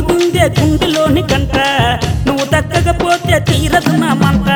మోగుందే గుండెలోని కంట నువ్వు దక్కకపోతే తీరదు నా మంట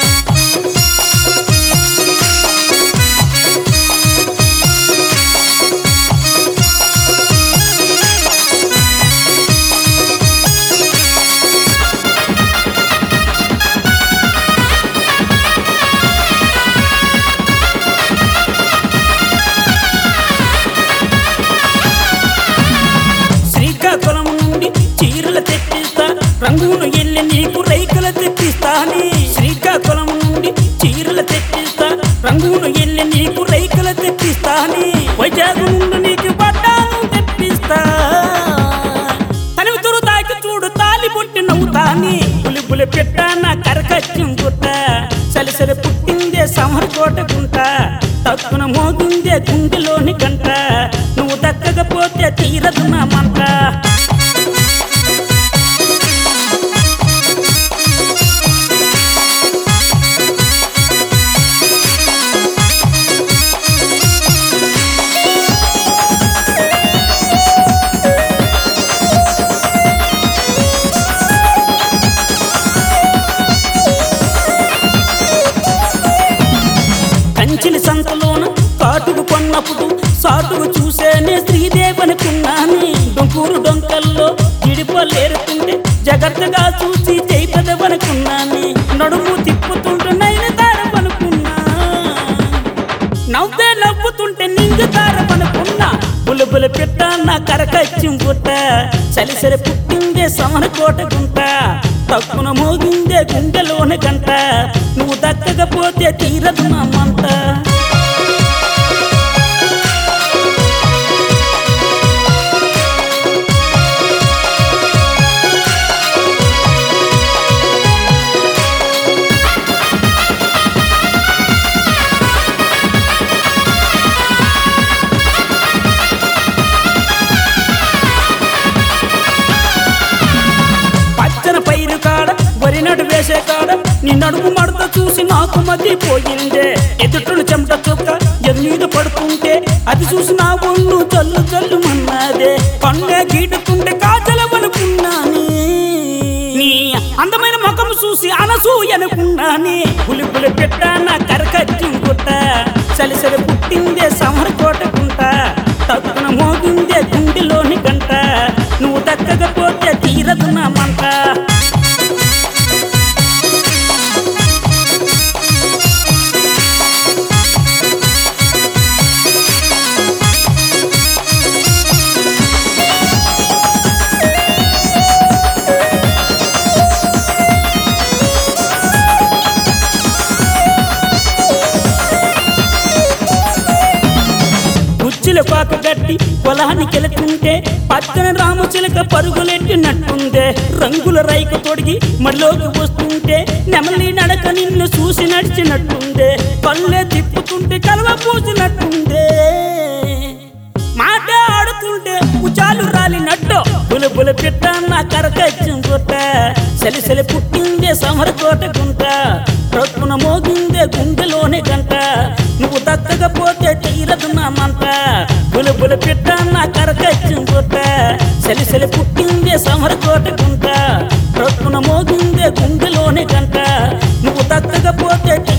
శ్రీకాకుళం నుండి చీరలు తెప్పిస్తా రంగును ఎల్లి నీకు రైకలు తెప్పిస్తా అని శ్రీకాకుళం నుండి చీరలు తెప్పిస్తా రంగును ఎల్లి నీకు రైకలు తెప్పిస్తా అని వైజాగ్ నుండి నీకు పట్టాను తెప్పిస్తా తనివి తురు తాకి చూడు తాలి పుట్టి నవ్వుతాని పులి పులి పెట్ట నా కరకత్యం గుట్ట సలిసలి పుట్టిందే సమర్ కోటకుంట తక్కున మోగిందే గుండెలోని కంట నువ్వు దక్కకపోతే తీరదు నా మంట కంచిలి సంతలోన కాటుకు కొన్నప్పుడు సాటుకు చూసేనే శ్రీదేవనుకున్నాను డొంకూరు డొంకల్లో ఇడిపలేరుతుంటే జాగ్రత్తగా చూసి చేపదవనుకున్నాను నడుము తిప్పుతుంటే నైన తారవనుకున్నా నవ్వే నవ్వుతుంటే నింగు తారవనుకున్నా బులబుల పెట్ట నా కరకచ్యం పుట్ట సలిసరి పుట్టిందే సమర కోట గుంట తక్కున మోగిందే గుండెలోని గంట నువ్వు దక్కకపోతే తీరదు నా మంట పచ్చన పైరు కాడ వరి నడు వేసే కాడ నీ నడుము మడత చూసి నాకు మధ్య పోయిందే ఎదుటను చెమట చుక్క ఎదు మీద పడుతుంటే అది చూసి నా ఒళ్ళు చల్లు చల్లు మన్నాదే కన్నే గీటుతుంటే కాచలవనుకున్నాని నీ అందమైన ముఖం చూసి అనసూయనుకున్నాని పులి పులి పెట్ట నా కరకత్యం గుట్ట సలిసలి పుట్టిందే సమర కోటకుంట తక్కున మోగిందే గుండెలోని గంట నువ్వు దక్కకపోతే తీరదు నా మంట కుచ్చుల పాక గట్టి పొలానికి వెళుతుంటే పక్కన రామచిలక పరుగులెట్టినట్టుందే రంగుల రైక తొడిగి మళ్ళోకి వస్తుంటే నెమలి నడక నిన్ను చూసి నడిచినట్టుందే కళ్ళే తిప్పుతుంటే కలవ పూసినట్టుందే మాట ఆడుతుంటే ఉచాలు రాలినట్టు బుల బుల పిట్ట నా కరకచ్చం కొట్ట సలి సలి పుట్టిందే సమర కోట గుంట ప్రొక్కున మోగిందే గుండెలోనే గంట నువ్వు దక్కకపోతే తీరదు నా మంట బుల బుల పిట్ట నా కరకచ్చం కొట్ట సలి సలి పుట్టిందే సమర కోట గుంట ప్రొక్కున మోగిందే గుండెలోనే గంట నువ్వు దక్కకపోతే